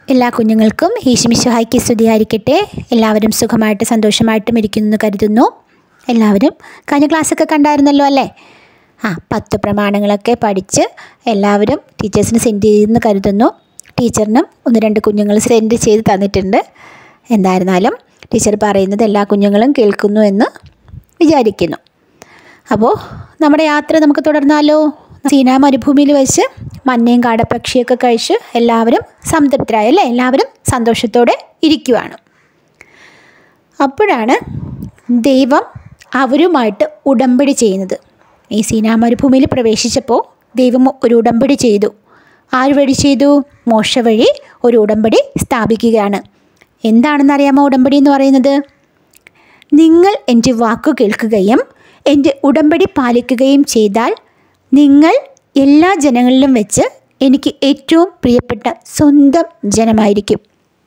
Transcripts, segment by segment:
എല്ലാ കുഞ്ഞുങ്ങൾക്കും ഈശുമിശുഹായ്ക്ക് സ്തുതിയായിരിക്കട്ടെ എല്ലാവരും സുഖമായിട്ട് സന്തോഷമായിട്ടും ഇരിക്കുന്നു എന്ന് കരുതുന്നു എല്ലാവരും കഴിഞ്ഞ ക്ലാസ്സൊക്കെ കണ്ടായിരുന്നല്ലോ അല്ലേ ആ പത്ത് പ്രമാണങ്ങളൊക്കെ പഠിച്ച് എല്ലാവരും ടീച്ചേഴ്സിന് സെൻഡ് ചെയ്തെന്ന് കരുതുന്നു ടീച്ചറിനും ഒന്ന് രണ്ട് കുഞ്ഞുങ്ങൾ സെൻഡ് ചെയ്ത് തന്നിട്ടുണ്ട് എന്തായിരുന്നാലും ടീച്ചർ പറയുന്നത് എല്ലാ കുഞ്ഞുങ്ങളും കേൾക്കുന്നു എന്ന് വിചാരിക്കുന്നു അപ്പോൾ നമ്മുടെ യാത്ര നമുക്ക് തുടർന്നാലോ സീനാ മരുഭൂമിയിൽ വെച്ച് മഞ്ഞയും കാടപ്പക്ഷിയൊക്കെ കഴിച്ച് എല്ലാവരും സംതൃപ്തരായി അല്ലേ എല്ലാവരും സന്തോഷത്തോടെ ഇരിക്കുവാണ് അപ്പോഴാണ് ദൈവം അവരുമായിട്ട് ഉടമ്പടി ചെയ്യുന്നത് ഈ സീനാ മരുഭൂമിയിൽ പ്രവേശിച്ചപ്പോൾ ദൈവം ഒരു ഉടമ്പടി ചെയ്തു ആര് വഴി ചെയ്തു മോശ വഴി ഒരു ഉടമ്പടി സ്ഥാപിക്കുകയാണ് എന്താണെന്ന് അറിയാമോ ഉടമ്പടി എന്ന് പറയുന്നത് നിങ്ങൾ എൻ്റെ വാക്കു കേൾക്കുകയും എൻ്റെ ഉടമ്പടി പാലിക്കുകയും ചെയ്താൽ നിങ്ങൾ എല്ലാ ജനങ്ങളിലും വെച്ച് എനിക്ക് ഏറ്റവും പ്രിയപ്പെട്ട സ്വന്തം ജനമായിരിക്കും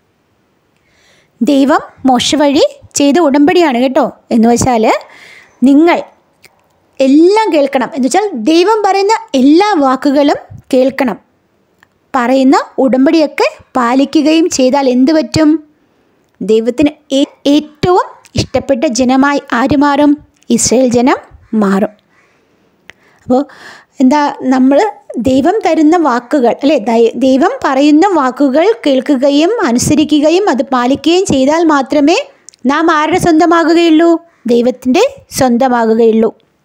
ദൈവം മോശ വഴി ചെയ്ത ഉടമ്പടിയാണ് കേട്ടോ എന്ന് വെച്ചാൽ നിങ്ങൾ എല്ലാം കേൾക്കണം എന്ന് വെച്ചാൽ ദൈവം പറയുന്ന എല്ലാ വാക്കുകളും കേൾക്കണം പറയുന്ന ഉടമ്പടിയൊക്കെ പാലിക്കുകയും ചെയ്താൽ എന്ത് പറ്റും ദൈവത്തിന് ഏ- ഏറ്റവും ഇഷ്ടപ്പെട്ട ജനമായി ആര് മാറും ഇസ്രയേൽ ജനം മാറും അപ്പോൾ എന്താ നമ്മൾ ദൈവം തരുന്ന വാക്കുകൾ അല്ലേ ദൈ- ദൈവം പറയുന്ന വാക്കുകൾ കേൾക്കുകയും അനുസരിക്കുകയും അത് പാലിക്കുകയും ചെയ്താൽ മാത്രമേ നാം ആരുടെ സ്വന്തമാകുകയുള്ളൂ ദൈവത്തിൻ്റെ സ്വന്തമാകുകയുള്ളൂ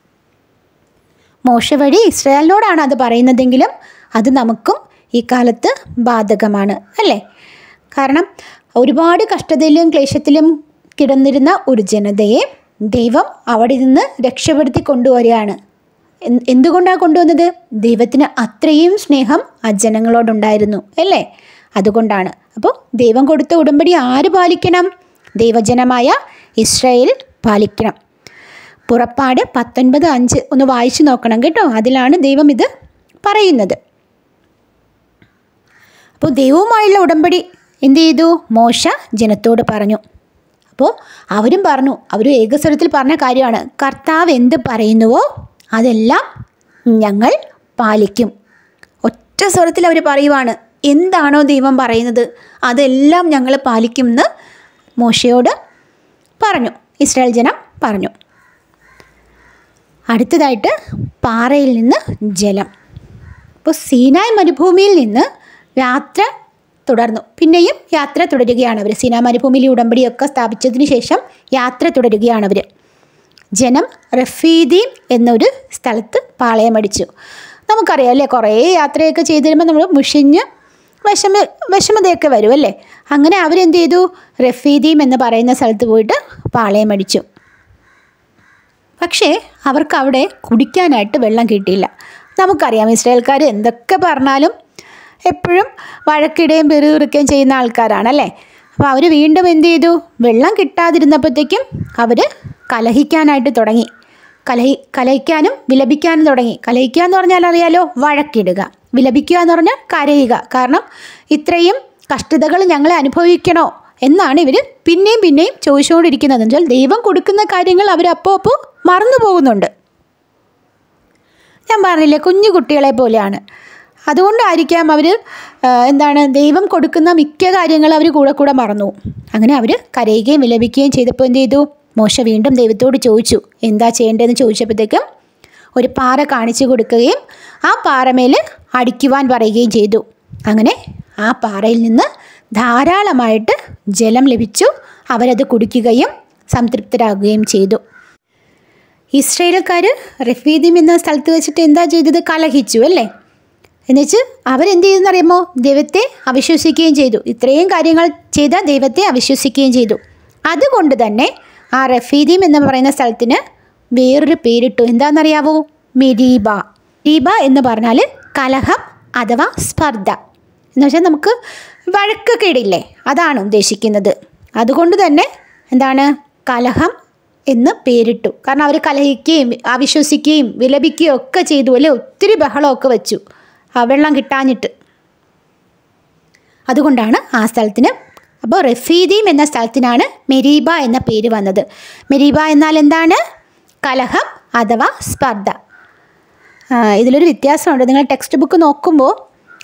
മോശ വഴി ഇസ്രായേലിനോടാണ് അത് പറയുന്നതെങ്കിലും അത് നമുക്കും ഈ കാലത്ത് ബാധകമാണ് അല്ലേ കാരണം ഒരുപാട് കഷ്ടതയിലും ക്ലേശത്തിലും കിടന്നിരുന്ന ഒരു ജനതയെ ദൈവം അവിടെ നിന്ന് രക്ഷപ്പെടുത്തി കൊണ്ടുവരികയാണ് എന്ത് എന്തുകൊണ്ടാണ് കൊണ്ടുവന്നത് ദൈവത്തിന് അത്രയും സ്നേഹം ആ ജനങ്ങളോടുണ്ടായിരുന്നു അല്ലേ അതുകൊണ്ടാണ് അപ്പോൾ ദൈവം കൊടുത്ത ഉടമ്പടി ആര് പാലിക്കണം ദൈവജനമായ ഇസ്രായേൽ പാലിക്കണം പുറപ്പാട് പത്തൊൻപത് അഞ്ച് ഒന്ന് വായിച്ചു നോക്കണം കേട്ടോ അതിലാണ് ദൈവം ഇത് പറയുന്നത് അപ്പോൾ ദൈവവുമായുള്ള ഉടമ്പടി എന്ത് ചെയ്തു മോശ ജനത്തോട് പറഞ്ഞു അപ്പോൾ അവരും പറഞ്ഞു അവരും ഏകസ്വരത്തിൽ പറഞ്ഞ കാര്യമാണ് കർത്താവ് എന്ത് പറയുന്നുവോ അതെല്ലാം ഞങ്ങൾ പാലിക്കും ഒറ്റ സ്വരത്തിൽ അവർ പറയുവാണ് എന്താണോ ദൈവം പറയുന്നത് അതെല്ലാം ഞങ്ങൾ പാലിക്കും എന്ന് മോശയോട് പറഞ്ഞു ഇസ്രായേൽ ജനം പറഞ്ഞു അടുത്തതായിട്ട് പാറയിൽ നിന്ന് ജലം അപ്പോൾ സീനായ് മരുഭൂമിയിൽ നിന്ന് യാത്ര തുടർന്നു പിന്നെയും യാത്ര തുടരുകയാണ് അവർ സീനാ മരുഭൂമിയിൽ ഈ ഉടമ്പടിയൊക്കെ സ്ഥാപിച്ചതിന് ശേഷം യാത്ര തുടരുകയാണ് അവർ ജനം റഫീദീം എന്നൊരു സ്ഥലത്ത് പാളയമടിച്ചു നമുക്കറിയാം അല്ലേ കുറേ യാത്രയൊക്കെ ചെയ്ത് വരുമ്പോൾ നമ്മൾ മുഷിഞ്ഞ് വിഷമ വിഷമതയൊക്കെ വരും അല്ലേ അങ്ങനെ അവരെന്ത് ചെയ്തു റഫീദീം എന്ന് പറയുന്ന സ്ഥലത്ത് പോയിട്ട് പാളയമടിച്ചു പക്ഷേ അവർക്ക് അവിടെ കുടിക്കാനായിട്ട് വെള്ളം കിട്ടിയില്ല നമുക്കറിയാം ഇസ്രായേൽക്കാർ എന്തൊക്കെ പറഞ്ഞാലും എപ്പോഴും വഴക്കിടുകയും പെരുകിറുക്കുകയും ചെയ്യുന്ന ആൾക്കാരാണല്ലേ അപ്പോൾ അവർ വീണ്ടും എന്ത് ചെയ്തു വെള്ളം കിട്ടാതിരുന്നപ്പോഴത്തേക്കും അവർ കലഹിക്കാനായിട്ട് തുടങ്ങി കലഹി കലഹിക്കാനും വിലപിക്കാനും തുടങ്ങി കലഹിക്കുക എന്ന് പറഞ്ഞാൽ അറിയാലോ വഴക്കിടുക വിലപിക്കുക എന്ന് പറഞ്ഞാൽ കരയുക കാരണം ഇത്രയും കഷ്ടതകൾ ഞങ്ങളെ അനുഭവിക്കണോ എന്നാണ് ഇവർ പിന്നെയും പിന്നെയും ചോദിച്ചുകൊണ്ടിരിക്കുന്നത് എന്ന് വെച്ചാൽ ദൈവം കൊടുക്കുന്ന കാര്യങ്ങൾ അവർ അപ്പോൾ അപ്പോൾ മറന്നു പോകുന്നുണ്ട് ഞാൻ പറഞ്ഞില്ലേ കുഞ്ഞു കുട്ടികളെ പോലെയാണ് അതുകൊണ്ടായിരിക്കാം അവർ എന്താണ് ദൈവം കൊടുക്കുന്ന മിക്ക കാര്യങ്ങൾ അവർ കൂടെ കൂടെ മറന്നു അങ്ങനെ അവർ കരയുകയും വിലപിക്കുകയും ചെയ്തപ്പോൾ എന്ത് ചെയ്തു മോശ വീണ്ടും ദൈവത്തോട് ചോദിച്ചു എന്താ ചെയ്യേണ്ടതെന്ന് ചോദിച്ചപ്പോഴത്തേക്കും ഒരു പാറ കാണിച്ചു കൊടുക്കുകയും ആ പാറമേൽ അടിക്കുവാൻ പറയുകയും ചെയ്തു അങ്ങനെ ആ പാറയിൽ നിന്ന് ധാരാളമായിട്ട് ജലം ലഭിച്ചു അവരത് കുടിക്കുകയും സംതൃപ്തരാകുകയും ചെയ്തു ഇസ്രയേൽക്കാർ റഫീദിം എന്ന സ്ഥലത്ത് വെച്ചിട്ട് എന്താ ചെയ്തത് കലഹിച്ചു അല്ലേ എന്നുവെച്ച് അവരെന്ത് ചെയ്തെന്നറിയുമോ ദൈവത്തെ അവിശ്വസിക്കുകയും ചെയ്തു ഇത്രയും കാര്യങ്ങൾ ചെയ്ത ദൈവത്തെ അവിശ്വസിക്കുകയും ചെയ്തു അതുകൊണ്ട് തന്നെ ആ റഫീദീം എന്ന് പറയുന്ന സ്ഥലത്തിന് വേറൊരു പേരിട്ടു എന്താണെന്നറിയാവോ മെരീബ മെരീബ എന്ന് പറഞ്ഞാൽ കലഹം അഥവാ സ്പർദ്ധ എന്ന് വെച്ചാൽ നമുക്ക് വഴക്കൊക്കെ ഇടില്ലേ അതാണ് ഉദ്ദേശിക്കുന്നത് അതുകൊണ്ട് തന്നെ എന്താണ് കലഹം എന്ന് പേരിട്ടു കാരണം അവർ കലഹിക്കുകയും അവിശ്വസിക്കുകയും വിലപിക്കുകയും ഒക്കെ ചെയ്തു അല്ലേ ഒത്തിരി ബഹളമൊക്കെ വെച്ചു ആ വെള്ളം കിട്ടാഞ്ഞിട്ട് അതുകൊണ്ടാണ് ആ സ്ഥലത്തിന് അപ്പോൾ റഫീദീം എന്ന സ്ഥലത്തിനാണ് മെരീബ എന്ന പേര് വന്നത് മെരീബ എന്നാൽ എന്താണ് കലഹം അഥവാ സ്പർദ്ധ ആ, ഇതിലൊരു വ്യത്യാസമുണ്ട് നിങ്ങൾ ടെക്സ്റ്റ് ബുക്ക് നോക്കുമ്പോൾ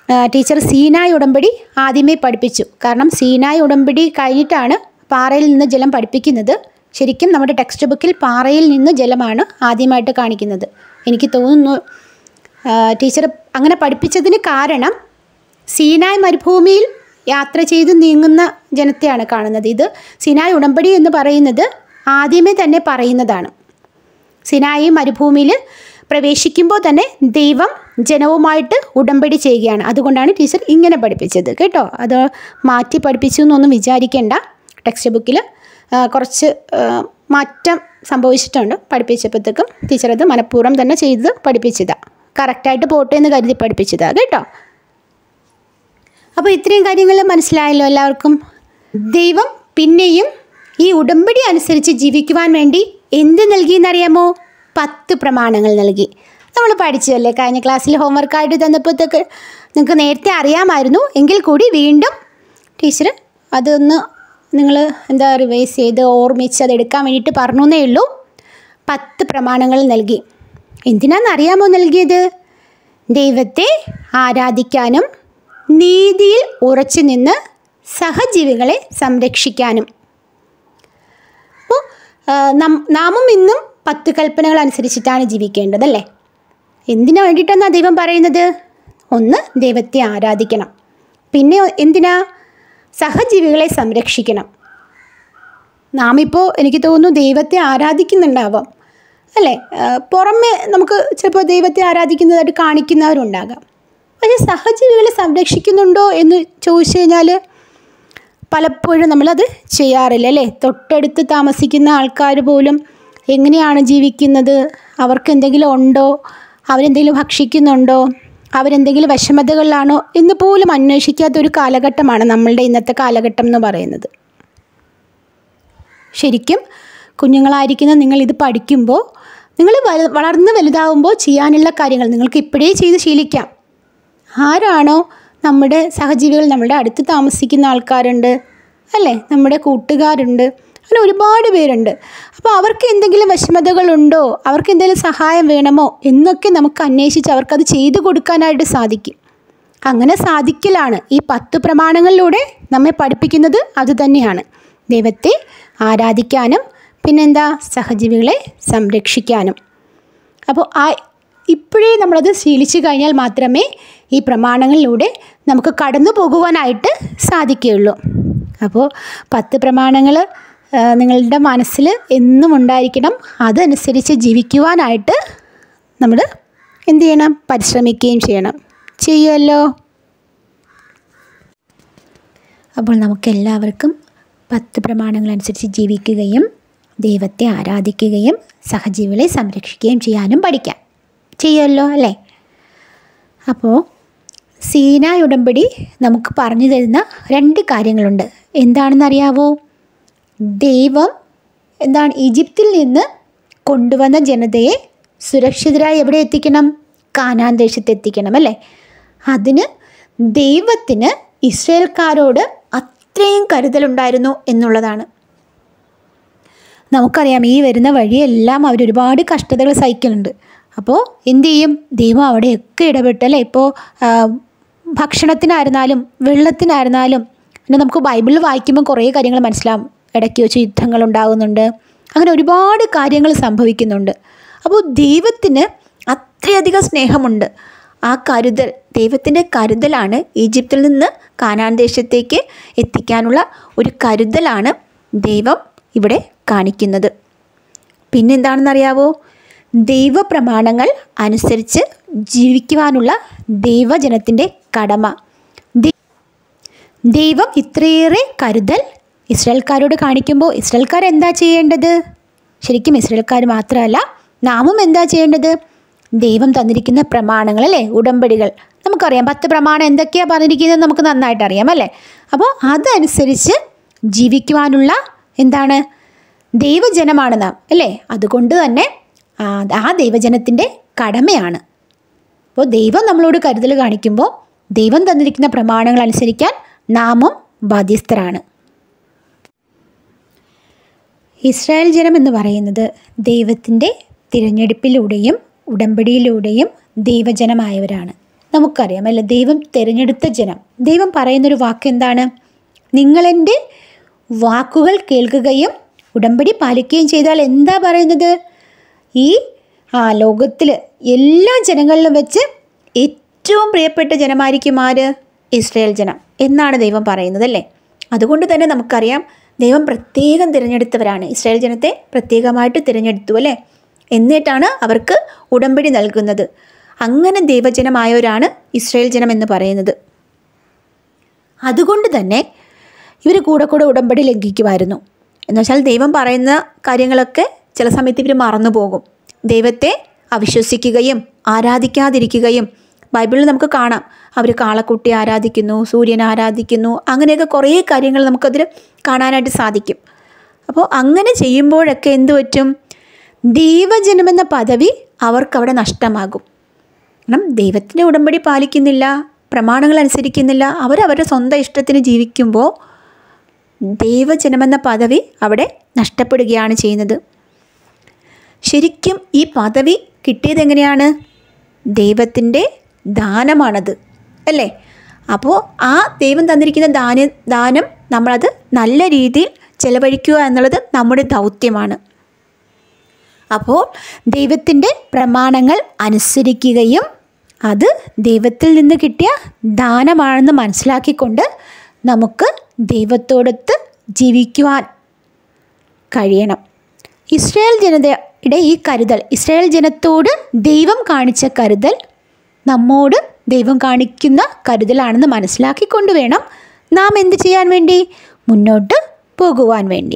ആ, ടീച്ചർ സീനായ് ഉടമ്പടി ആദ്യമേ പഠിപ്പിച്ചു കാരണം സീനായ് ഉടമ്പടി കഴിഞ്ഞിട്ടാണ് പാറയിൽ നിന്ന് ജലം പഠിപ്പിക്കുന്നത് ശരിക്കും നമ്മുടെ ടെക്സ്റ്റ് ബുക്കിൽ പാറയിൽ നിന്ന് ജലമാണ് ആദ്യമായിട്ട് കാണിക്കുന്നത് എനിക്ക് തോന്നുന്നു ആ, ടീച്ചർ അങ്ങനെ പഠിപ്പിച്ചതിന് കാരണം സീനായ് മരുഭൂമിയിൽ യാത്ര ചെയ്ത് നീങ്ങുന്ന ജനത്തെയാണ് കാണുന്നത് ഇത് സിനായ് ഉടമ്പടി എന്ന് പറയുന്നത് ആദ്യമേ തന്നെ പറയുന്നതാണ് സിനായി മരുഭൂമിയിൽ പ്രവേശിക്കുമ്പോൾ തന്നെ ദൈവം ജനവുമായിട്ട് ഉടമ്പടി ചെയ്യുകയാണ് അതുകൊണ്ടാണ് ടീച്ചർ ഇങ്ങനെ പഠിപ്പിച്ചത് കേട്ടോ അത് മാറ്റി പഠിപ്പിച്ചു എന്നൊന്നും വിചാരിക്കേണ്ട ടെക്സ്റ്റ് ബുക്കിൽ കുറച്ച് ആ, മാറ്റം സംഭവിച്ചിട്ടുണ്ട് പഠിപ്പിച്ചപ്പോഴത്തേക്കും ടീച്ചർ അത് മനഃപൂർവ്വം തന്നെ ചെയ്ത് പഠിപ്പിച്ചതാണ് കറക്റ്റായിട്ട് പോട്ടെ എന്ന് കരുതി പഠിപ്പിച്ചതാണ് കേട്ടോ അപ്പോൾ ഇത്രയും കാര്യങ്ങൾ മനസ്സിലായല്ലോ എല്ലാവർക്കും ദൈവം പിന്നെയും ഈ ഉടമ്പടി അനുസരിച്ച് ജീവിക്കുവാൻ വേണ്ടി എന്ത് നൽകിയെന്നറിയാമോ പത്ത് പ്രമാണങ്ങൾ നൽകി നമ്മൾ പഠിച്ചതല്ലേ കഴിഞ്ഞ ക്ലാസ്സിൽ ഹോംവർക്കായിട്ട് തന്നപ്പോഴത്തേക്ക് നിങ്ങൾക്ക് നേരത്തെ അറിയാമായിരുന്നു എങ്കിൽ കൂടി വീണ്ടും ടീച്ചർ അതൊന്ന് നിങ്ങൾ എന്താ റിവൈസ് ചെയ്ത് ഓർമ്മിച്ച് അത് എടുക്കാൻ വേണ്ടിയിട്ട് പറഞ്ഞു എന്നേ ഉള്ളൂ പത്ത് പ്രമാണങ്ങൾ നൽകി എന്തിനാണെന്നറിയാമോ നൽകിയത് ദൈവത്തെ ആരാധിക്കാനും നീതിയിൽ ഉറച്ചു നിന്ന് സഹജീവികളെ സംരക്ഷിക്കാനും അപ്പോൾ നാമും ഇന്നും പത്ത് കൽപ്പനകൾ അനുസരിച്ചിട്ടാണ് ജീവിക്കേണ്ടതല്ലേ എന്തിനു വേണ്ടിയിട്ടാണ് ദൈവം പറയുന്നത് ഒന്ന് ദൈവത്തെ ആരാധിക്കണം പിന്നെ എന്തിനാ സഹജീവികളെ സംരക്ഷിക്കണം നാം ഇപ്പോൾ എനിക്ക് തോന്നുന്നു ദൈവത്തെ ആരാധിക്കുന്നുണ്ടാവാം അല്ലേ ആ, പുറമെ നമുക്ക് ചിലപ്പോൾ ദൈവത്തെ ആരാധിക്കുന്നതായിട്ട് കാണിക്കുന്നവരുണ്ടാകാം പക്ഷേ സഹജീവികളെ സംരക്ഷിക്കുന്നുണ്ടോ എന്ന് ചോദിച്ചു കഴിഞ്ഞാൽ പലപ്പോഴും നമ്മളത് ചെയ്യാറില്ല അല്ലേ തൊട്ടടുത്ത് താമസിക്കുന്ന ആൾക്കാർ പോലും എങ്ങനെയാണ് ജീവിക്കുന്നത് അവർക്ക് എന്തെങ്കിലും ഉണ്ടോ അവരെന്തെങ്കിലും ഭക്ഷിക്കുന്നുണ്ടോ അവരെന്തെങ്കിലും വിഷമതകളിലാണോ എന്ന് പോലും അന്വേഷിക്കാത്ത ഒരു കാലഘട്ടമാണ് നമ്മളുടെ ഇന്നത്തെ കാലഘട്ടം എന്ന് പറയുന്നത് ശരിക്കും കുഞ്ഞുങ്ങളായിരിക്കുന്ന നിങ്ങൾ ഇത് പഠിക്കുമ്പോൾ നിങ്ങൾ വല- വളർന്ന് വലുതാവുമ്പോൾ ചെയ്യാനുള്ള കാര്യങ്ങൾ നിങ്ങൾക്ക് ഇപ്പോഴേ ചെയ്ത് ശീലിക്കാം ആരാണോ നമ്മുടെ സഹജീവികൾ നമ്മുടെ അടുത്ത് താമസിക്കുന്ന ആൾക്കാരുണ്ട് അല്ലേ നമ്മുടെ കൂട്ടുകാരുണ്ട് അങ്ങനെ ഒരുപാട് പേരുണ്ട് അപ്പോൾ അവർക്ക് എന്തെങ്കിലും വിഷമതകളുണ്ടോ അവർക്ക് എന്തെങ്കിലും സഹായം വേണമോ എന്നൊക്കെ നമുക്ക് അന്വേഷിച്ച് അവർക്കത് ചെയ്തു കൊടുക്കാനായിട്ട് സാധിക്കും അങ്ങനെ സാധിക്കലാണ് ഈ പത്ത് പ്രമാണങ്ങളിലൂടെ നമ്മെ പഠിപ്പിക്കുന്നത് അതുതന്നെയാണ് ദൈവത്തെ ആരാധിക്കാനും പിന്നെന്താ സഹജീവികളെ സംരക്ഷിക്കാനും അപ്പോൾ ആ ഇപ്പോഴേ നമ്മളത് ശീലിച്ചു കഴിഞ്ഞാൽ മാത്രമേ ഈ പ്രമാണങ്ങളിലൂടെ നമുക്ക് കടന്നു പോകുവാനായിട്ട് സാധിക്കുകയുള്ളൂ അപ്പോൾ പത്ത് പ്രമാണങ്ങൾ നിങ്ങളുടെ മനസ്സിൽ എന്നും ഉണ്ടായിരിക്കണം അതനുസരിച്ച് ജീവിക്കുവാനായിട്ട് നമ്മൾ എന്ത് ചെയ്യണം പരിശ്രമിക്കുകയും ചെയ്യണം ചെയ്യുമല്ലോ അപ്പോൾ നമുക്കെല്ലാവർക്കും പത്ത് പ്രമാണങ്ങളനുസരിച്ച് ജീവിക്കുകയും ദൈവത്തെ ആരാധിക്കുകയും സഹജീവികളെ സംരക്ഷിക്കുകയും ചെയ്യാനും പഠിക്കാം ചെയ്യുമല്ലോ അല്ലേ അപ്പോൾ സീനായ് ഉടമ്പടി നമുക്ക് പറഞ്ഞു തരുന്ന രണ്ട് കാര്യങ്ങളുണ്ട് എന്താണെന്നറിയാവോ ദൈവം എന്താണ് ഈജിപ്തിൽ നിന്ന് കൊണ്ടുവന്ന ജനതയെ സുരക്ഷിതരായി എവിടെ എത്തിക്കണം കാനാൻ ദേശത്ത് എത്തിക്കണം അല്ലേ അതിന് ദൈവത്തിന് ഇസ്രയേൽക്കാരോട് അത്രയും കരുതലുണ്ടായിരുന്നു എന്നുള്ളതാണ് നമുക്കറിയാം ഈ വരുന്ന വഴിയെല്ലാം അവർ ഒരുപാട് കഷ്ടതകൾ സഹിക്കുന്നുണ്ട് അപ്പോൾ എന്തു ചെയ്യും ദൈവം അവിടെയൊക്കെ ഇടപെട്ടല്ലേ ഇപ്പോൾ ആ, ഭക്ഷണത്തിനായിരുന്നാലും വെള്ളത്തിനായിരുന്നാലും പിന്നെ നമുക്ക് ബൈബിളിൽ വായിക്കുമ്പോൾ കുറേ കാര്യങ്ങൾ മനസ്സിലാവും ഇടയ്ക്ക് വെച്ച് യുദ്ധങ്ങൾ ഉണ്ടാകുന്നുണ്ട് അങ്ങനെ ഒരുപാട് കാര്യങ്ങൾ സംഭവിക്കുന്നുണ്ട് അപ്പോൾ ദൈവത്തിന് അത്രയധികം സ്നേഹമുണ്ട് ആ കരുതൽ ദൈവത്തിൻ്റെ കരുതലാണ് ഈജിപ്തിൽ നിന്ന് കാനാൻ ദേശത്തേക്ക് എത്തിക്കാനുള്ള ഒരു കരുതലാണ് ദൈവം ഇവിടെ കാണിക്കുന്നത് പിന്നെന്താണെന്നറിയാവോ ദൈവപ്രമാണങ്ങൾ അനുസരിച്ച് ജീവിക്കുവാനുള്ള ദൈവജനത്തിൻ്റെ കടമ ദൈ- ദൈവം ഇത്രയേറെ കരുതൽ ഇസ്രായേൽക്കാരോട് കാണിക്കുമ്പോൾ ഇസ്രായേൽക്കാർ എന്താ ചെയ്യേണ്ടത് ശരിക്കും ഇസ്രായേൽക്കാർ മാത്രമല്ല നാമും എന്താ ചെയ്യേണ്ടത് ദൈവം തന്നിരിക്കുന്ന പ്രമാണങ്ങൾ അല്ലേ ഉടമ്പടികൾ നമുക്കറിയാം പത്ത് പ്രമാണം എന്തൊക്കെയാണ് പറഞ്ഞിരിക്കുന്നത് നമുക്ക് നന്നായിട്ട് അറിയാം അല്ലേ അപ്പോൾ അതനുസരിച്ച് ജീവിക്കുവാനുള്ള എന്താണ് ദൈവജനമാണ് നാം അല്ലേ അതുകൊണ്ട് തന്നെ ആ ആ ദൈവജനത്തിൻ്റെ കടമയാണ് അപ്പോൾ ദൈവം നമ്മളോട് കരുതൽ കാണിക്കുമ്പോൾ ദൈവം തന്നിരിക്കുന്ന പ്രമാണങ്ങൾ അനുസരിക്കാൻ നാമും ബാധ്യസ്ഥരാണ് ഇസ്രായേൽ ജനം എന്ന് പറയുന്നത് ദൈവത്തിൻ്റെ തിരഞ്ഞെടുപ്പിലൂടെയും ഉടമ്പടിയിലൂടെയും ദൈവജനമായവരാണ് നമുക്കറിയാം അല്ലേ ദൈവം തിരഞ്ഞെടുത്ത ജനം ദൈവം പറയുന്നൊരു വാക്ക് എന്താണ് നിങ്ങളെൻ്റെ വാക്കുകൾ കേൾക്കുകയും ഉടമ്പടി പാലിക്കുകയും ചെയ്താൽ എന്താ പറയുന്നത് ഈ ആ ലോകത്തിൽ എല്ലാ ജനങ്ങളിലും വെച്ച് ഏറ്റവും പ്രിയപ്പെട്ട ജനമായിരിക്കും ആര് ഇസ്രായേൽ ജനം എന്നാണ് ദൈവം പറയുന്നത് അല്ലേ അതുകൊണ്ട് തന്നെ നമുക്കറിയാം ദൈവം പ്രത്യേകം തിരഞ്ഞെടുത്തവരാണ് ഇസ്രായേൽ ജനത്തെ പ്രത്യേകമായിട്ട് തിരഞ്ഞെടുത്തു അല്ലേ എന്നിട്ടാണ് അവർക്ക് ഉടമ്പടി നൽകുന്നത് അങ്ങനെ ദൈവജനമായവരാണ് ഇസ്രായേൽ ജനം എന്ന് പറയുന്നത് അതുകൊണ്ട് തന്നെ ഇവർ കൂടെ കൂടെ ഉടമ്പടി ലംഘിക്കുമായിരുന്നു എന്നുവെച്ചാൽ ദൈവം പറയുന്ന കാര്യങ്ങളൊക്കെ ചില സമയത്ത് ഇവർ മറന്നു പോകും ദൈവത്തെ അവിശ്വസിക്കുകയും ആരാധിക്കാതിരിക്കുകയും ബൈബിളിൽ നമുക്ക് കാണാം അവർ കാളക്കുട്ടി ആരാധിക്കുന്നു സൂര്യനെ ആരാധിക്കുന്നു അങ്ങനെയൊക്കെ കുറേ കാര്യങ്ങൾ നമുക്കതിൽ കാണാനായിട്ട് സാധിക്കും അപ്പോൾ അങ്ങനെ ചെയ്യുമ്പോഴൊക്കെ എന്തു പറ്റും ദൈവജനമെന്ന പദവി അവർക്കവിടെ നഷ്ടമാകും കാരണം ദൈവത്തിൻ്റെ ഉടമ്പടി പാലിക്കുന്നില്ല പ്രമാണങ്ങൾ അനുസരിക്കുന്നില്ല അവരവരുടെ സ്വന്തം ഇഷ്ടത്തിന് ജീവിക്കുമ്പോൾ ദൈവജനമെന്ന പദവി അവിടെ നഷ്ടപ്പെടുകയാണ് ചെയ്യുന്നത് ശരിക്കും ഈ പദവി കിട്ടിയത് എങ്ങനെയാണ് ദൈവത്തിൻ്റെ ദാനമാണത് അല്ലേ അപ്പോൾ ആ ദൈവം തന്നിരിക്കുന്ന ദാന ദാനം നമ്മളത് നല്ല രീതിയിൽ ചെലവഴിക്കുക എന്നുള്ളത് നമ്മുടെ ദൗത്യമാണ് അപ്പോൾ ദൈവത്തിൻ്റെ പ്രമാണങ്ങൾ അനുസരിക്കുകയും അത് ദൈവത്തിൽ നിന്ന് കിട്ടിയ ദാനമാണെന്ന് മനസ്സിലാക്കിക്കൊണ്ട് നമുക്ക് ദൈവത്തോടൊത്ത് ജീവിക്കുവാൻ കഴിയണം ഇസ്രായേൽ ജനതയുടെ ഈ കരുതൽ ഇസ്രായേൽ ജനത്തോട് ദൈവം കാണിച്ച കരുതൽ നമ്മോട് ദൈവം കാണിക്കുന്ന കരുതലാണെന്ന് മനസ്സിലാക്കിക്കൊണ്ട് വേണം നാം എന്ത് ചെയ്യാൻ വേണ്ടി മുന്നോട്ട് പോകുവാൻ വേണ്ടി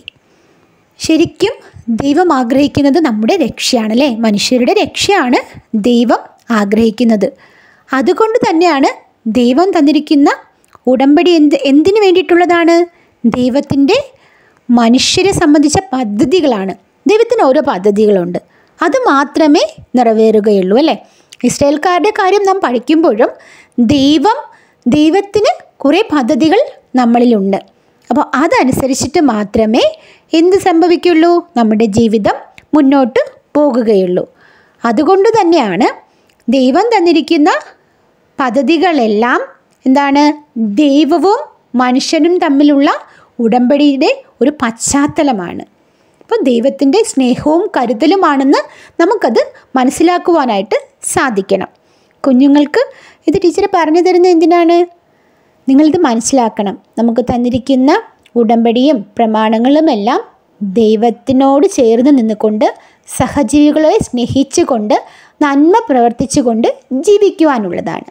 ശരിക്കും ദൈവം ആഗ്രഹിക്കുന്നത് നമ്മുടെ രക്ഷയാണ് അല്ലേ മനുഷ്യരുടെ രക്ഷയാണ് ദൈവം ആഗ്രഹിക്കുന്നത് അതുകൊണ്ട് തന്നെയാണ് ദൈവം തന്നിരിക്കുന്ന ഉടമ്പടി എന്ത് എന്തിനു വേണ്ടിയിട്ടുള്ളതാണ് ദൈവത്തിൻ്റെ മനുഷ്യരെ സംബന്ധിച്ച പദ്ധതികളാണ് ദൈവത്തിന് ഓരോ പദ്ധതികളുണ്ട് അത് മാത്രമേ നിറവേറുകയുള്ളൂ അല്ലേ ഇസ്രായേൽക്കാരുടെ കാര്യം നാം പഠിക്കുമ്പോഴും ദൈവം ദൈവത്തിന് കുറേ പദ്ധതികൾ നമ്മളിലുണ്ട് അപ്പോൾ അതനുസരിച്ചിട്ട് മാത്രമേ എന്ത് സംഭവിക്കുള്ളൂ നമ്മുടെ ജീവിതം മുന്നോട്ട് പോകുകയുള്ളൂ അതുകൊണ്ട് തന്നെയാണ് ദൈവം തന്നിരിക്കുന്ന പദ്ധതികളെല്ലാം എന്താണ് ദൈവവും മനുഷ്യനും തമ്മിലുള്ള ഉടമ്പടിയുടെ ഒരു പശ്ചാത്തലമാണ് അപ്പോൾ ദൈവത്തിൻ്റെ സ്നേഹവും കരുതലുമാണെന്ന് നമുക്കത് മനസ്സിലാക്കുവാനായിട്ട് സാധിക്കണം കുഞ്ഞുങ്ങൾക്ക് ഇത് ടീച്ചർ പറഞ്ഞു തരുന്നത് എന്തിനാണ് നിങ്ങളിത് മനസ്സിലാക്കണം നമുക്ക് തന്നിരിക്കുന്ന ഉടമ്പടിയും പ്രമാണങ്ങളുമെല്ലാം ദൈവത്തിനോട് ചേർന്ന് നിന്നുകൊണ്ട് സഹജീവികളെ സ്നേഹിച്ചുകൊണ്ട് നന്മ പ്രവർത്തിച്ചുകൊണ്ട് ജീവിക്കുവാനുള്ളതാണ്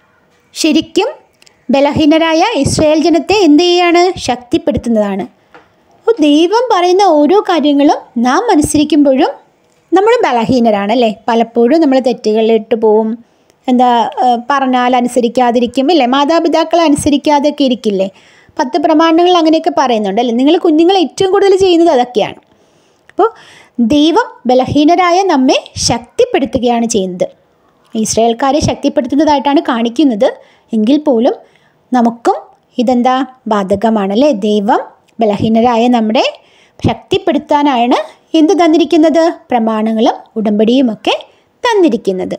ശരിക്കും ബലഹീനരായ ഇസ്രായേൽ ജനത്തെ എന്ത് ചെയ്യാണ് ശക്തിപ്പെടുത്തുന്നതാണ് അപ്പോൾ ദൈവം പറയുന്ന ഓരോ കാര്യങ്ങളും നാം അനുസരിക്കുമ്പോഴും നമ്മൾ ബലഹീനരാണ് അല്ലേ പലപ്പോഴും നമ്മൾ തെറ്റുകളിലിട്ട് പോവും എന്താ ഏഹ് പറഞ്ഞാൽ അനുസരിക്കാതിരിക്കും ഇല്ലേ മാതാപിതാക്കളെ അനുസരിക്കാതെയൊക്കെ ഇരിക്കില്ലേ പത്ത് പ്രമാണങ്ങൾ അങ്ങനെയൊക്കെ പറയുന്നുണ്ട് അല്ലേ നിങ്ങൾ കുഞ്ഞുങ്ങൾ ഏറ്റവും കൂടുതൽ ചെയ്യുന്നത് അതൊക്കെയാണ് അപ്പോൾ ദൈവം ബലഹീനരായ നമ്മെ ശക്തിപ്പെടുത്തുകയാണ് ചെയ്യുന്നത് ഇസ്രായേൽക്കാരെ ശക്തിപ്പെടുത്തുന്നതായിട്ടാണ് കാണിക്കുന്നത് എങ്കിൽ പോലും നമുക്കും ഇതെന്താ ബാധകമാണല്ലേ ദൈവം ബലഹീനരായ നമ്മുടെ ശക്തിപ്പെടുത്താനാണ് എന്ത് തന്നിരിക്കുന്നത് പ്രമാണങ്ങളും ഉടമ്പടിയുമൊക്കെ തന്നിരിക്കുന്നത്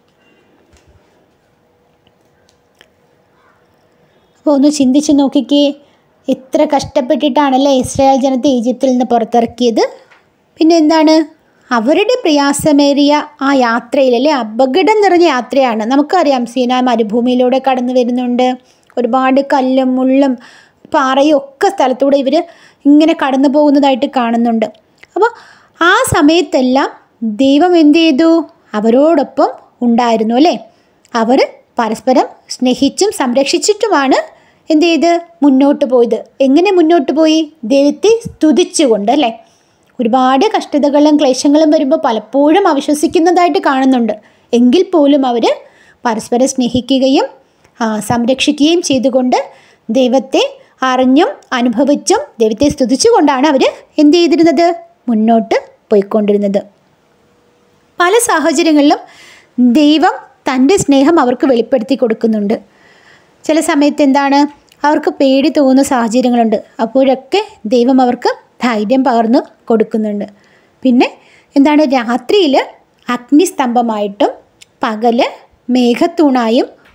അപ്പോൾ ഒന്ന് ചിന്തിച്ച് നോക്കിക്കേ എത്ര കഷ്ടപ്പെട്ടിട്ടാണല്ലേ ഇസ്രായേൽ ജനത്തെ ഈജിപ്തിൽ നിന്ന് പുറത്തിറക്കിയത് പിന്നെ എന്താണ് അവരുടെ പ്രയാസമേറിയ ആ യാത്രയിൽ അല്ലേ അപകടം നിറഞ്ഞ യാത്രയാണ് നമുക്കറിയാം സീന മരുഭൂമിയിലൂടെ കടന്നു വരുന്നുണ്ട് ഒരുപാട് കല്ലും മുള്ളും പാറയും ഒക്കെ സ്ഥലത്തൂടെ ഇവർ ഇങ്ങനെ കടന്നു പോകുന്നതായിട്ട് കാണുന്നുണ്ട് അപ്പോൾ ആ സമയത്തെല്ലാം ദൈവം എന്ത് ചെയ്തു അവരോടൊപ്പം ഉണ്ടായിരുന്നു അല്ലേ അവർ പരസ്പരം സ്നേഹിച്ചും സംരക്ഷിച്ചിട്ടുമാണ് എന്ത് ചെയ്ത് മുന്നോട്ട് പോയത് എങ്ങനെ മുന്നോട്ട് പോയി ദൈവത്തെ സ്തുതിച്ചുകൊണ്ട് അല്ലേ ഒരുപാട് കഷ്ടതകളും ക്ലേശങ്ങളും വരുമ്പോൾ പലപ്പോഴും അവിശ്വസിക്കുന്നതായിട്ട് കാണുന്നുണ്ട് എങ്കിൽ പോലും അവർ പരസ്പരം സ്നേഹിക്കുകയും ആ, സംരക്ഷിക്കുകയും ചെയ്തുകൊണ്ട് ദൈവത്തെ അറിഞ്ഞും അനുഭവിച്ചും ദൈവത്തെ സ്തുതിച്ചുകൊണ്ടാണ് അവർ എന്ത് ചെയ്തിരുന്നത് മുന്നോട്ട് പോയിക്കൊണ്ടിരുന്നത് പല സാഹചര്യങ്ങളിലും ദൈവം തൻ്റെ സ്നേഹം അവർക്ക് വെളിപ്പെടുത്തി കൊടുക്കുന്നുണ്ട് ചില സമയത്ത് എന്താണ് അവർക്ക് പേടി തോന്നുന്ന സാഹചര്യങ്ങളുണ്ട് അപ്പോഴൊക്കെ ദൈവം അവർക്ക് ധൈര്യം പകർന്നു കൊടുക്കുന്നുണ്ട് പിന്നെ എന്താണ് രാത്രിയിൽ അഗ്നിസ്തംഭമായിട്ടും പകല് മേഘത്തൂണായും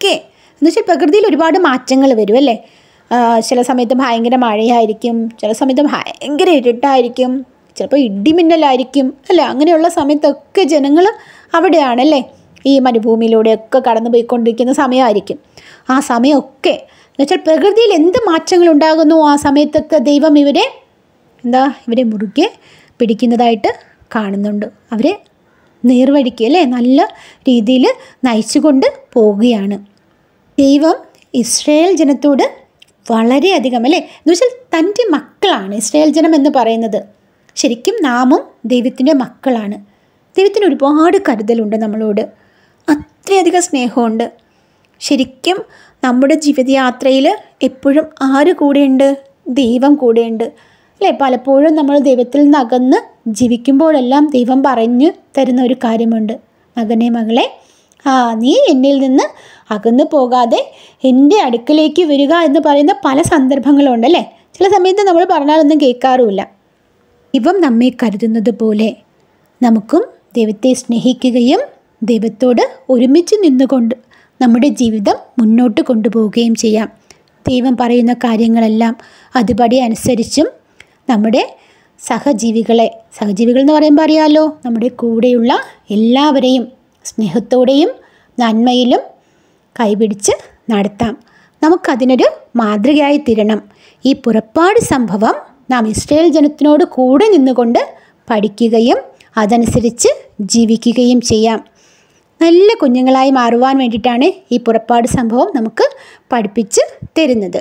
ഒക്കെ എന്ന് വെച്ചാൽ പ്രകൃതിയിൽ ഒരുപാട് മാറ്റങ്ങൾ വരും അല്ലേ ആ, ചില സമയത്ത് ഭയങ്കര മഴയായിരിക്കും ചില സമയത്ത് ഭയങ്കര ഇരുട്ടായിരിക്കും ചിലപ്പോൾ ഇടിമിന്നലായിരിക്കും അല്ലേ അങ്ങനെയുള്ള സമയത്തൊക്കെ ജനങ്ങൾ അവിടെയാണല്ലേ ഈ മരുഭൂമിയിലൂടെയൊക്കെ കടന്നു പോയിക്കൊണ്ടിരിക്കുന്ന സമയമായിരിക്കും ആ സമയമൊക്കെ എന്നുവെച്ചാൽ പ്രകൃതിയിൽ എന്ത് മാറ്റങ്ങൾ ഉണ്ടാകുന്നു ആ സമയത്തൊക്കെ ദൈവം ഇവരെ എന്താ ഇവരെ മുറുകെ പിടിക്കുന്നതായിട്ട് കാണുന്നുണ്ട് അവരെ നേർവഴിക്ക് അല്ലേ നല്ല രീതിയിൽ നയിച്ചുകൊണ്ട് പോവുകയാണ് ദൈവം ഇസ്രയേൽ ജനത്തോട് വളരെയധികം അല്ലേ എന്ന് വെച്ചാൽ തൻ്റെ മക്കളാണ് ഇസ്രയേൽ ജനം എന്ന് പറയുന്നത് ശരിക്കും നാമും ദൈവത്തിൻ്റെ മക്കളാണ് ദൈവത്തിന് ഒരുപാട് കരുതലുണ്ട് നമ്മളോട് അത്രയധികം സ്നേഹമുണ്ട് ശരിക്കും നമ്മുടെ ജീവിതയാത്രയിൽ എപ്പോഴും ആര് കൂടെയുണ്ട് ദൈവം കൂടെയുണ്ട് അല്ലേ പലപ്പോഴും നമ്മൾ ദൈവത്തിൽ നിന്ന് അകന്ന് ജീവിക്കുമ്പോഴെല്ലാം ദൈവം പറഞ്ഞു തരുന്ന ഒരു കാര്യമുണ്ട് മകനെ മകളെ ആ നീ എന്നിൽ നിന്ന് അകന്നു പോകാതെ എൻ്റെ അടുക്കലേക്ക് വരിക എന്ന് പറയുന്ന പല സന്ദർഭങ്ങളുണ്ട് അല്ലേ ചില സമയത്ത് നമ്മൾ പറഞ്ഞാലൊന്നും കേൾക്കാറുമില്ല ദൈവം നമ്മെ കരുതുന്നത് പോലെ നമുക്കും ദൈവത്തെ സ്നേഹിക്കുകയും ദൈവത്തോട് ഒരുമിച്ച് നിന്നുകൊണ്ട് നമ്മുടെ ജീവിതം മുന്നോട്ട് കൊണ്ടുപോവുകയും ചെയ്യാം ദൈവം പറയുന്ന കാര്യങ്ങളെല്ലാം അതുപടി അനുസരിച്ചും നമ്മുടെ സഹജീവികളെ സഹജീവികൾ എന്ന് പറയുമ്പോൾ അറിയാലോ നമ്മുടെ കൂടെയുള്ള എല്ലാവരെയും സ്നേഹത്തോടെയും നന്മയിലും കൈപിടിച്ച് നടത്താം നമുക്കതിനൊരു മാതൃകയായി തീരണം ഈ പുറപ്പാട് സംഭവം നാം ഇസ്രയേൽ ജനത്തിനോട് കൂടെ നിന്നുകൊണ്ട് പഠിക്കുകയും അതനുസരിച്ച് ജീവിക്കുകയും ചെയ്യാം നല്ല കുഞ്ഞുങ്ങളായി മാറുവാൻ വേണ്ടിയിട്ടാണ് ഈ പുറപ്പാട് സംഭവം നമുക്ക് പഠിപ്പിച്ച് തരുന്നത്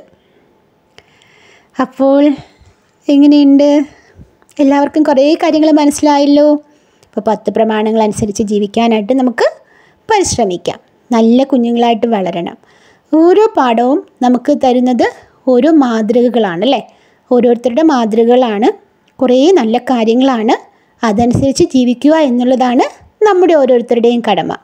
അപ്പോൾ എങ്ങനെയുണ്ട് എല്ലാവർക്കും കുറേ കാര്യങ്ങൾ മനസ്സിലായല്ലോ ഇപ്പോൾ പത്ത് പ്രമാണങ്ങൾ അനുസരിച്ച് ജീവിക്കാനായിട്ട് നമുക്ക് പരിശ്രമിക്കാം നല്ല കുഞ്ഞുങ്ങളായിട്ട് വളരണം ഓരോ പാഠവും നമുക്ക് തരുന്നത് ഓരോ മാതൃകകളാണ് അല്ലേ ഓരോരുത്തരുടെ മാതൃകകളാണ് കുറേ നല്ല കാര്യങ്ങളാണ് അതനുസരിച്ച് ജീവിക്കുക എന്നുള്ളതാണ് നമ്മുടെ ഓരോരുത്തരുടെയും കടമ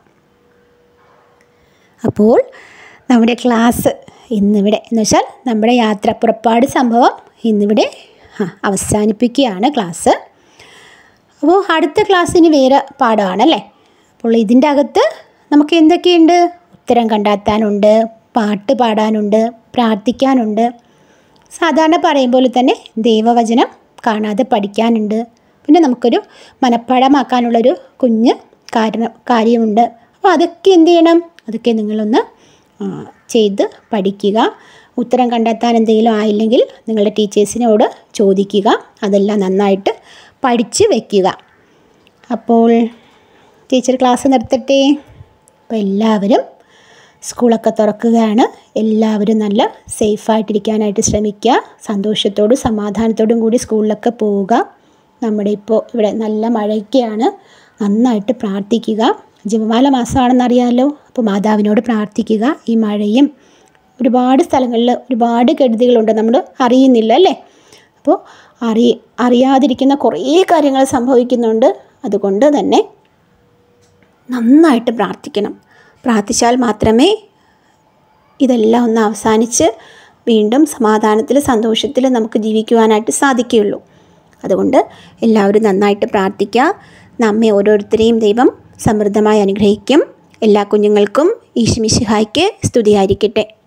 അപ്പോൾ നമ്മുടെ ക്ലാസ് ഇന്നിവിടെ എന്ന് വെച്ചാൽ നമ്മുടെ യാത്ര പുറപ്പാട് സംഭവം ഇന്നിവിടെ ആ, അവസാനിപ്പിക്കുകയാണ് ക്ലാസ് അപ്പോൾ അടുത്ത ക്ലാസ്സിന് വേറെ പാഠമാണല്ലേ അപ്പോൾ ഇതിൻ്റെ അകത്ത് നമുക്ക് എന്തൊക്കെയുണ്ട് ഉത്തരം കണ്ടെത്താനുണ്ട് പാട്ട് പാടാനുണ്ട് പ്രാർത്ഥിക്കാനുണ്ട് സാധാരണ പറയും പോലെ തന്നെ ദൈവവചനം കാണാതെ പഠിക്കാനുണ്ട് പിന്നെ നമുക്കൊരു മനഃപ്പാടമാക്കാനുള്ളൊരു കുഞ്ഞ് കാരണം കാര്യമുണ്ട് അപ്പോൾ അതൊക്കെ എന്ത് ചെയ്യണം അതൊക്കെ നിങ്ങളൊന്ന് ആ, ചെയ്ത് പഠിക്കുക ഉത്തരം കണ്ടെത്താൻ എന്തെങ്കിലും ആയില്ലെങ്കിൽ നിങ്ങളുടെ ടീച്ചേഴ്സിനോട് ചോദിക്കുക അതെല്ലാം നന്നായിട്ട് പഠിച്ച് വയ്ക്കുക അപ്പോൾ ടീച്ചർ ക്ലാസ് നിർത്തട്ടെ അപ്പോൾ എല്ലാവരും സ്കൂളൊക്കെ തുറക്കുകയാണ് എല്ലാവരും നല്ല സേഫായിട്ടിരിക്കാനായിട്ട് ശ്രമിക്കുക സന്തോഷത്തോടും സമാധാനത്തോടും കൂടി സ്കൂളിലൊക്കെ പോവുക നമ്മുടെ ഇപ്പോൾ ഇവിടെ നല്ല മഴയൊക്കെയാണ് നന്നായിട്ട് പ്രാർത്ഥിക്കുക ജപമാല മാസമാണെന്നറിയാമല്ലോ അപ്പോൾ മാതാവിനോട് പ്രാർത്ഥിക്കുക ഈ മഴയും ഒരുപാട് സ്ഥലങ്ങളിൽ ഒരുപാട് കെടുതികളുണ്ട് നമ്മൾ അറിയുന്നില്ല അല്ലേ അപ്പോൾ അറി അറിയാതിരിക്കുന്ന കുറേ കാര്യങ്ങൾ സംഭവിക്കുന്നുണ്ട് അതുകൊണ്ട് തന്നെ നന്നായിട്ട് പ്രാർത്ഥിക്കണം പ്രാർത്ഥിച്ചാൽ മാത്രമേ ഇതെല്ലാം ഒന്ന് അവസാനിച്ച് വീണ്ടും സമാധാനത്തിൽ സന്തോഷത്തിൽ നമുക്ക് ജീവിക്കുവാനായിട്ട് സാധിക്കുകയുള്ളൂ അതുകൊണ്ട് എല്ലാവരും നന്നായിട്ട് പ്രാർത്ഥിക്കുക നമ്മെ ഓരോരുത്തരെയും ദൈവം സമൃദ്ധമായി അനുഗ്രഹിക്കും എല്ലാ കുഞ്ഞുങ്ങൾക്കും ഈശ്മിശിഹായ്ക്ക് സ്തുതിയായിരിക്കട്ടെ